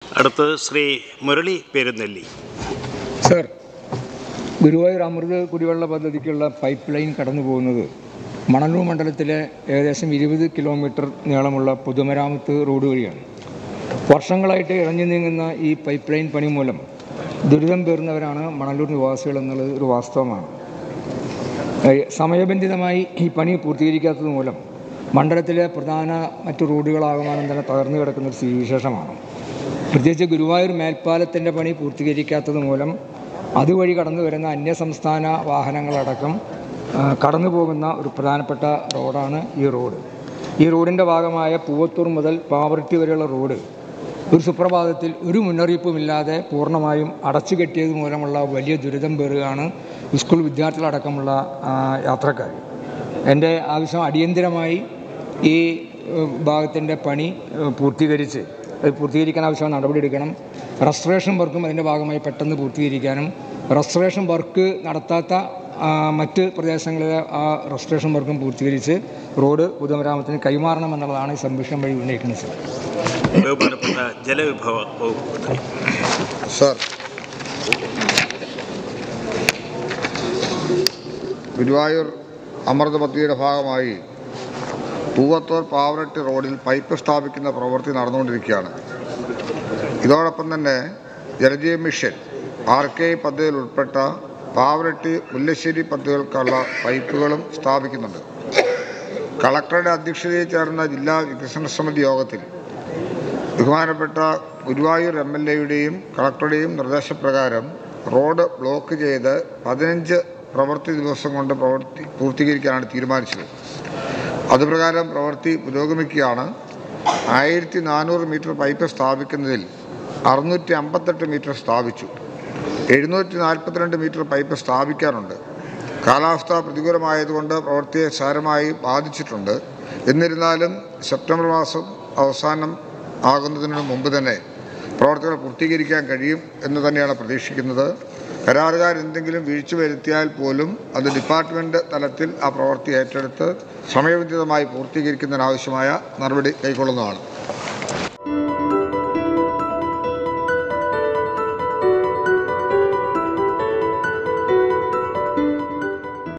അടുത്തത് ശ്രീ മുരളി പെരുന്നെല്ലി സർ ഗുരുവായൂർ അമൃത് കുടിവെള്ള പദ്ധതിക്കുള്ള പൈപ്പ് ലൈൻ കടന്നു പോകുന്നത് മണലൂർ മണ്ഡലത്തിലെ ഏകദേശം ഇരുപത് കിലോമീറ്റർ നീളമുള്ള പൊതുമരാമത്ത് റോഡ് വഴിയാണ് വർഷങ്ങളായിട്ട് ഇഴഞ്ഞു നീങ്ങുന്ന ഈ പൈപ്പ് ലൈൻ പണി മൂലം ദുരിതം പേറുന്നവരാണ് മണലൂർ നിവാസികൾ എന്നുള്ളത് ഒരു വാസ്തവമാണ് ഏഹ് സമയബന്ധിതമായി ഈ പണി പൂർത്തീകരിക്കാത്തത് മൂലം മണ്ഡലത്തിലെ പ്രധാന മറ്റു റോഡുകളാകമാനം തന്നെ തകർന്നു കിടക്കുന്ന ഒരു സ്ഥിതിവിശേഷമാണ് പ്രത്യേകിച്ച് ഗുരുവായൂർ മേൽപ്പാലത്തിൻ്റെ പണി പൂർത്തീകരിക്കാത്തത് മൂലം അതുവഴി കടന്നു വരുന്ന അന്യസംസ്ഥാന വാഹനങ്ങളടക്കം ആ, കടന്നു പോകുന്ന ഒരു പ്രധാനപ്പെട്ട റോഡാണ് ഈ റോഡ് ഈ റോഡിൻ്റെ ഭാഗമായ പൂവത്തൂർ മുതൽ പാവർട്ടി വരെയുള്ള റോഡ് ഒരു സുപ്രഭാതത്തിൽ ഒരു മുന്നറിയിപ്പുമില്ലാതെ പൂർണ്ണമായും അടച്ചു കെട്ടിയത് മൂലമുള്ള വലിയ ദുരിതം പേറുകയാണ് സ്കൂൾ വിദ്യാർത്ഥികളടക്കമുള്ള ആ, യാത്രക്കാർ എൻ്റെ ആവശ്യം അടിയന്തിരമായി ഈ ഭാഗത്തിൻ്റെ പണി ഏഹ്, പൂർത്തീകരിച്ച് അത് പൂർത്തീകരിക്കാൻ ആവശ്യമായ നടപടിയെടുക്കണം റെസ്റ്റോറേഷൻ വർക്കും അതിൻ്റെ ഭാഗമായി പെട്ടെന്ന് പൂർത്തീകരിക്കാനും റെസ്റ്റോറേഷൻ വർക്ക് നടത്താത്ത ആ, മറ്റ് പ്രദേശങ്ങളിലെ ആ റെസ്റ്റോറേഷൻ വർക്കും പൂർത്തീകരിച്ച് റോഡ് പൊതുമരാമത്തിന് കൈമാറണം എന്നുള്ളതാണ് ഈ സംരക്ഷണം വഴി ഉന്നയിക്കുന്നത് സാർ ബഹുമാനപ്പെട്ട ജലവിഭവ വകുപ്പ് മന്ത്രി സർ ഗുരുവായൂർ അമൃത പദ്ധതിയുടെ ഭാഗമായി പൂവത്തൂർ പാവറട്ടി റോഡിൽ പൈപ്പ് സ്ഥാപിക്കുന്ന പ്രവൃത്തി നടന്നുകൊണ്ടിരിക്കുകയാണ് ഇതോടൊപ്പം തന്നെ ജലജീവ മിഷൻ ആർ കെ പദ്ധതിയിൽ ഉൾപ്പെട്ട പാവറട്ടി മുല്ലശ്ശേരി പദ്ധതികൾക്കുള്ള പൈപ്പുകളും സ്ഥാപിക്കുന്നുണ്ട് കളക്ടറുടെ അധ്യക്ഷതയിൽ ചേർന്ന ജില്ലാ വികസന സമിതി യോഗത്തിൽ ബഹുമാനപ്പെട്ട ഗുരുവായൂർ എം എൽ എയുടെയും കളക്ടറുടെയും നിർദ്ദേശപ്രകാരം റോഡ് ബ്ലോക്ക് ചെയ്ത് പതിനഞ്ച് പ്രവൃത്തി ദിവസം കൊണ്ട് പ്രവൃത്തി പൂർത്തീകരിക്കാനാണ് തീരുമാനിച്ചത് അതുപ്രകാരം പ്രവൃത്തി പുരോഗമിക്കുകയാണ് ആയിരത്തി നാനൂറ് മീറ്റർ പൈപ്പ് സ്ഥാപിക്കുന്നതിൽ അറുന്നൂറ്റി അമ്പത്തെട്ട് മീറ്റർ സ്ഥാപിച്ചു എഴുന്നൂറ്റി നാൽപ്പത്തിരണ്ട് മീറ്റർ പൈപ്പ് സ്ഥാപിക്കാനുണ്ട് കാലാവസ്ഥ പ്രതികൂലമായതുകൊണ്ട് പ്രവൃത്തിയെ സാരമായി ബാധിച്ചിട്ടുണ്ട് എന്നിരുന്നാലും സെപ്റ്റംബർ മാസം അവസാനം ആകുന്നതിന് മുമ്പ് തന്നെ പ്രവർത്തികൾ പൂർത്തീകരിക്കാൻ കഴിയും എന്ന് തന്നെയാണ് പ്രതീക്ഷിക്കുന്നത് കരാറുകാർ എന്തെങ്കിലും വീഴ്ച വരുത്തിയാൽ പോലും അത് ഡിപ്പാർട്ട്മെൻറ്റ് തലത്തിൽ ആ പ്രവൃത്തി ഏറ്റെടുത്ത് സമയബന്ധിതമായി പൂർത്തീകരിക്കുന്നതിനാവശ്യമായ നടപടി കൈക്കൊള്ളുന്നതാണ്